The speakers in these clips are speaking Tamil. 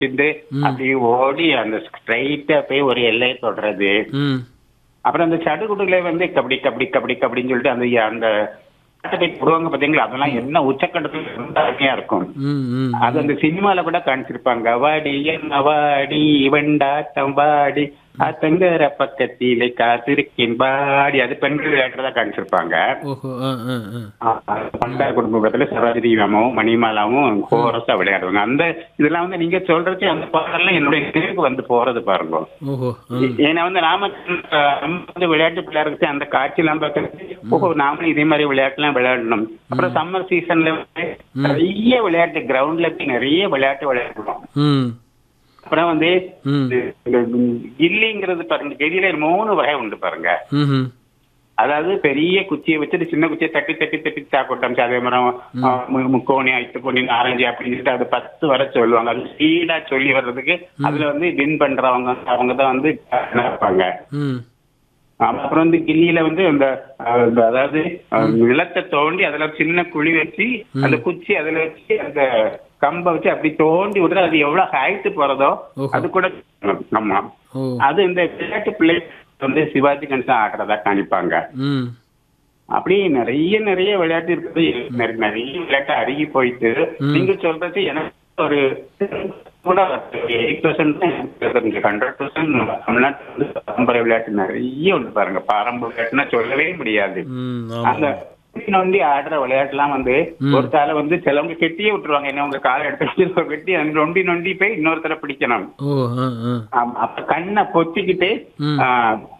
இருந்து அப்படி ஓடி அந்த ஸ்ட்ரைட்டா போய் ஒரு எல்லையை தொடுறது ம் அப்புறம் அந்த சடுகுடுல வந்து கபடி கபடி கபடி கபடின்னு சொல்லிட்டு அந்த அந்த ஆட்டத்தை போடுவாங்க பாத்தீங்களா அதெல்லாம் என்ன உச்சக்கட்டத்துல ரொம்ப அருமையா இருக்கும் ம் ம் அது அந்த சினிமால கூட காமிச்சிருப்பாங்க வாடி என்ன வாடி வெண்டாட்டம் வாடி அத்தங்கர பக்கத்திலே காத்திருக்கேன் பாடி அது பெண்கள் விளையாட்டுறதா காமிச்சிருப்பாங்க ஓஹோ ஆ ஆ ஆ பண்டார் குடும்பத்துல சரோஜினி மேமும் மணிமாலாவும் கோரஸா விளையாடுவாங்க அந்த இதெல்லாம் வந்து நீங்க சொல்றது அந்த பாடல்லாம் என்னுடைய நினைவுக்கு வந்து போறது பாருங்க ஓஹோ ம் ஏன்னா வந்து நாம அஹ், நம்ம வந்து விளையாட்டு பிள்ளையாருக்கு அந்த காட்சியெல்லாம் பார்க்கறது ஓஹோ நாமளும் இதே மாதிரி விளையாட்டுலாம் விளையாடணும் அப்புறம் சம்மர் சீசன்ல வந்து நிறைய விளையாட்டு கிரவுண்ட்ல போய் நிறைய விளையாட்டு விளையாடுறோம் ம் அப்புறம் வந்து ம் இந்த கில்லிங்கிறது பாருங்க கில்லியில மூணு வகை உண்டு பாருங்க ம் அதாவது பெரிய குச்சியை வச்சுட்டு சின்ன குச்சியை தட்டி தட்டி தட்டி சாக்கோட்டம் அதே மாதிரி முக்கோணி ஐத்துக்கோணி ஆரஞ்சு அப்படின்னு சொல்லிட்டு அது பத்து வர சொல்லுவாங்க அது ஸ்பீடா சொல்லி வர்றதுக்கு அதுல வந்து வின் பண்றவங்க அவங்க தான் வந்து இருப்பாங்க ம் அப்புறம் வந்து கில்லியில வந்து அந்த அஹ், இந்த அதாவது அஹ், நிலத்தை தோண்டி அதுல ஒரு சின்ன குழி வச்சு அந்த குச்சி அதுல வச்சு அந்த கம்பை வச்சு அப்படி தோண்டி விடுறது அது எவ்வளவு ஹைட் போறதோ ஓஹோ. அது கூட ஆமா ஓ அது இந்த விளையாட்டு பிள்ளை வந்து சிவாஜி கணேசன் ஆடுறதா காணிப்பாங்க ம் அப்படி நிறைய நிறைய விளையாட்டு இருக்குது நிறைய நிறைய விளையாட்டு அருகி போயிட்டு நீங்க சொல்றது எனக்கு ஒரு கூட எயிட் பர்சன்ட் ஹண்ட்ரட் பர்சன்ட் தமிழ்நாட்டுல வந்து பாரம்பரிய விளையாட்டு நிறைய உண்டு பாருங்க பாரம்பரிய விளையாட்டுன்னா சொல்லவே முடியாது ம் அந்த ஆமாம் நொண்டி நொண்டி ஆடுற விளையாட்டுலாம் வந்து ஒரு காலை வந்து சிலவங்க கெட்டியே விட்டுருவாங்க என்ன உங்க காலை எடுத்து வெட்டி அந்த நொண்டி நொண்டி போய் இன்னொருத்தர பிடிக்கணும் ஓ ஆ ஆ ஆமா, அப்ப கண்ணை பொத்திக்கிட்டு ம். ஆ,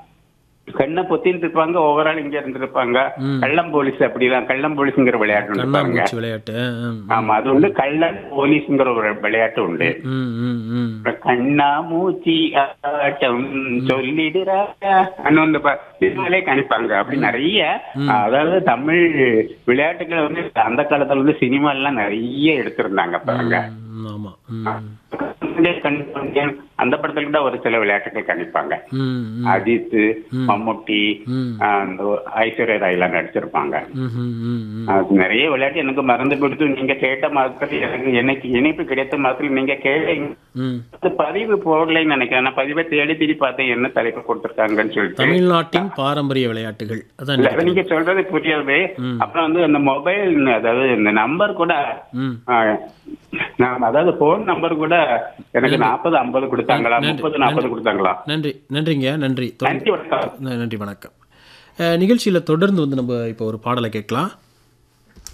கண்ணை பொத்தின்னு இருப்பாங்க ஓவரால் இங்க இருந்திருப்பாங்க ம். கள்ளம் போலீஸ் அப்படிலாம் கள்ளம் போலீஸ்ங்கிற விளையாட்டு உண்டு பாருங்க கண்ணாமூச்சி விளையாட்டு ஆ, ம். ஆமா அது வந்து கள்ளன் போலீஸ்ங்கிற ஒரு விளையாட்டு உண்டு ம் ம் ம் கண்ணா மூச்சி ஆட்டம் சொல்லிடுறாங்க அந்த ப- இதுலயே கணிப்பாங்க அப்படி நிறைய அதாவது தமிழ் விளையாட்டுகளை வந்து அந்த காலத்துல வந்து சினிமா எல்லாம் நிறைய எடுத்திருந்தாங்க பாருங்க ம், ஆமா ம் கணிப்பாங்க. அந்த படத்துல கூட ஒரு சில விளையாட்டுகள் கணிப்பாங்க ம் ம் அஜித் மம்முட்டி ம். ஆஹ் அந்த ஐஸ்வர்யா ராய் எல்லாம் நடிச்சிருப்பாங்க ம் ம் ம் ம் அது நிறைய விளையாட்டு எனக்கு மறந்து கொடுத்து நீங்க கேட்ட மாதிரி எனக்கு எனக்கு இணைப்பு கிடைத்த மாதிரி நீங்க கேட்டீங்க ம் அது பதிவு போடலைன்னு நினைக்கிறேன் நான் பதிவை தேடி தேடி பார்த்தேன் என்ன தலைப்பு கொடுத்துருக்காங்கன்னு சொல்லிட்டு தமிழ்நாட்டின் பாரம்பரிய விளையாட்டுகள் அதான் இல்ல, நினைக்கிறேன். நீங்க சொல்றது புரியாது அப்புறம் வந்து அந்த மொபைல் அதாவது இந்த நம்பர் கூட ம் ஆஹ், நான் அதாவது போன் நம்பர் கூட எனக்கு நாற்பது ஐம்பது கொடுத்தாங்களா நன்றி, முப்பது நாற்பது கொடுத்தாங்களா நன்றி நன்றிங்க நன்றி தொடர்ந்து- நன்றி வணக்கம் நன்றி வணக்கம் நிகழ்ச்சியில் தொடர்ந்து வந்து நம்ம இப்போ ஒரு பாடலை கேட்கலாம்